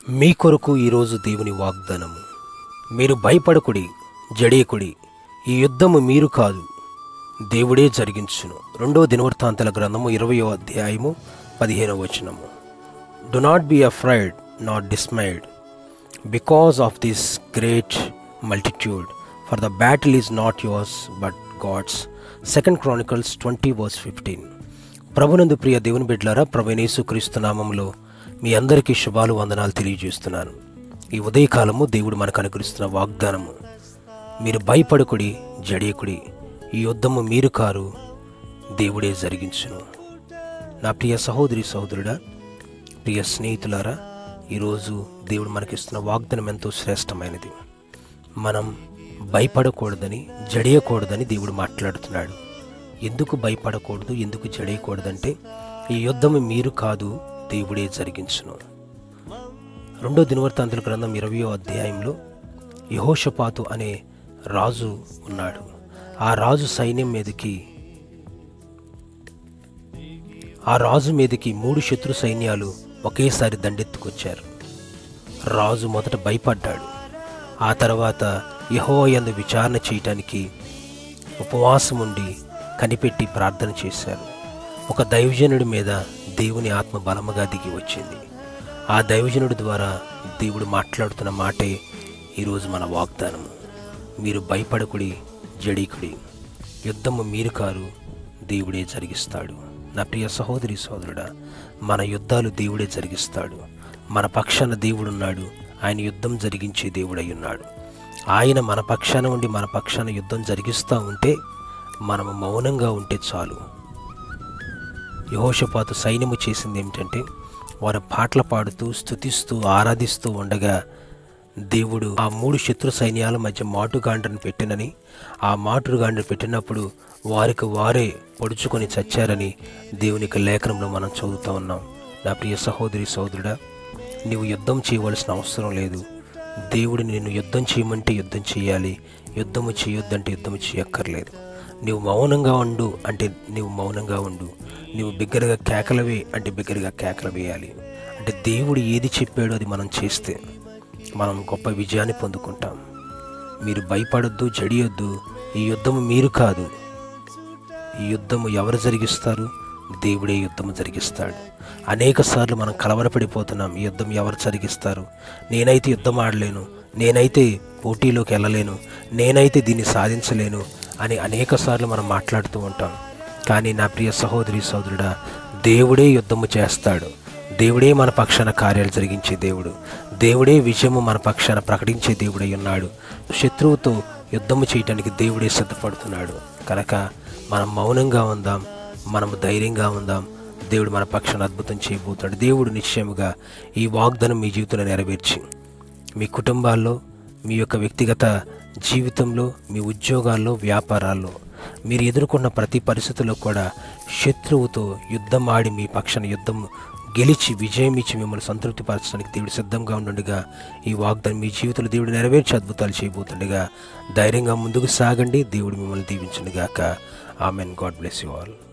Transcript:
మీ కొరకు ఈరోజు దేవుని వాగ్దానము మీరు భయపడకుడి జడేకుడి ఈ యుద్ధము మీరు కాదు దేవుడే జరిగించును రెండవ దినవృత్తాంతల గ్రంథము ఇరవయో అధ్యాయము పదిహేనవ వచనము do not be afraid not dismayed because of this great multitude for the battle is not yours but God's second Chronicles twenty verse fifteen ప్రభునందు ప్రియ దేవుని బిడ్డలారా ప్రభునేసు క్రీస్తు నామంలో మీ అందరికీ శుభాలు వందనాలు తెలియజేస్తున్నాను ఈ ఉదయకాలము దేవుడు మనకు అనుగ్రహిస్తున్న వాగ్దానము మీరు భయపడకుడి జడియకుడి ఈ యుద్ధము మీరు కారు దేవుడే జరిగించును నా ప్రియ సహోదరి సహోదరుడా ప్రియ స్నేహితులారా ఈరోజు దేవుడు మనకిస్తున్న వాగ్దానం ఎంతో శ్రేష్టమైనది మనం భయపడకూడదని జడియకూడదని దేవుడు మాట్లాడుతున్నాడు ఎందుకు భయపడకూడదు ఎందుకు జడేయకూడదంటే ఈ యుద్ధము మీరు కాదు దేవుడే జరిగించును రెండో దినవర్తాంతుల గ్రంథం ఇరవయో అధ్యాయంలో యహోషపాతు అనే రాజు ఉన్నాడు ఆ రాజు సైన్యం మీదకి ఆ రాజు మీదకి మూడు శత్రు సైన్యాలు ఒకేసారి దండెత్తుకొచ్చారు రాజు మొదట భయపడ్డాడు ఆ తర్వాత యహోయందు విచారణ చేయటానికి ఉపవాసం ఉండి కనిపెట్టి ప్రార్థన చేశారు ఒక దైవజనుడి మీద దేవుని ఆత్మ బలముగా దిగి వచ్చింది ఆ దైవజనుడి ద్వారా దేవుడు మాట్లాడుతున్న మాటే ఈరోజు మన వాగ్దానము మీరు భయపడకుడి జడీకుడి యుద్ధము మీరు కారు దేవుడే జరిగిస్తాడు నా ప్రియ సహోదరి సోదరుడా మన యుద్ధాలు దేవుడే జరిగిస్తాడు మన పక్షాన దేవుడున్నాడు ఆయన యుద్ధం జరిగించే దేవుడై ఉన్నాడు ఆయన మన పక్షాన ఉండి మన పక్షాన యుద్ధం జరిగిస్తూ ఉంటే మనము మౌనంగా ఉంటే చాలు యహోషపాతు సైన్యము చేసింది ఏమిటంటే వారు పాటలు పాడుతూ స్థుతిస్తూ ఆరాధిస్తూ ఉండగా దేవుడు ఆ మూడు శత్రు సైన్యాల మధ్య మాటుగాండ్రను పెట్టినని ఆ మాటుగాండ్ర పెట్టినప్పుడు వారికి వారే పొడుచుకొని చచ్చారని దేవునికి లేఖనంలో మనం చదువుతూ ఉన్నాం నా ప్రియ సహోదరి సహోదరుడా నీవు యుద్ధం చేయవలసిన అవసరం లేదు దేవుడు నిన్ను యుద్ధం చేయమంటే యుద్ధం చేయాలి యుద్ధము చేయొద్దంటే యుద్ధము చేయక్కర్లేదు నీవు మౌనంగా ఉండు అంటే నీవు మౌనంగా ఉండు నీవు బిగ్గరగా కేకలవే అంటే బిగ్గరగా కేకలు వేయాలి అంటే దేవుడు ఏది చెప్పాడో అది మనం చేస్తే మనం గొప్ప విజయాన్ని పొందుకుంటాం మీరు భయపడొద్దు జడియొద్దు ఈ యుద్ధము మీరు కాదు ఈ యుద్ధము ఎవరు జరిగిస్తారు దేవుడే యుద్ధము జరిగిస్తాడు అనేక సార్లు మనం కలవరపడిపోతున్నాం ఈ యుద్ధం ఎవరు జరిగిస్తారు నేనైతే యుద్ధం ఆడలేను నేనైతే పోటీలోకి వెళ్ళలేను నేనైతే దీన్ని సాధించలేను అని అనేక సార్లు మనం మాట్లాడుతూ ఉంటాం కానీ నా ప్రియ సహోదరి సహోదరుడా దేవుడే యుద్ధము చేస్తాడు దేవుడే మన పక్షాన కార్యాలు జరిగించే దేవుడు దేవుడే విజయము మన పక్షాన ప్రకటించే దేవుడై ఉన్నాడు శత్రువుతో యుద్ధము చేయటానికి దేవుడే సిద్ధపడుతున్నాడు కనుక మనం మౌనంగా ఉందాం మనము ధైర్యంగా ఉందాం దేవుడు మన పక్షాన అద్భుతం చేయబోతాడు దేవుడు నిశ్చయముగా ఈ వాగ్దానం మీ జీవితంలో నెరవేర్చి మీ కుటుంబాల్లో మీ యొక్క వ్యక్తిగత జీవితంలో మీ ఉద్యోగాల్లో వ్యాపారాల్లో మీరు ఎదుర్కొన్న ప్రతి పరిస్థితుల్లో కూడా శత్రువుతో యుద్ధం ఆడి మీ పక్షాన యుద్ధం గెలిచి విజయం ఇచ్చి మిమ్మల్ని సంతృప్తిపరచడానికి దేవుడు సిద్ధంగా ఉండుండగా ఈ వాగ్దానం మీ జీవితంలో దేవుడు నెరవేర్చి అద్భుతాలు చేయబోతుండగా ధైర్యంగా ముందుకు సాగండి దేవుడు మిమ్మల్ని దీవించండి గాక amen God bless you all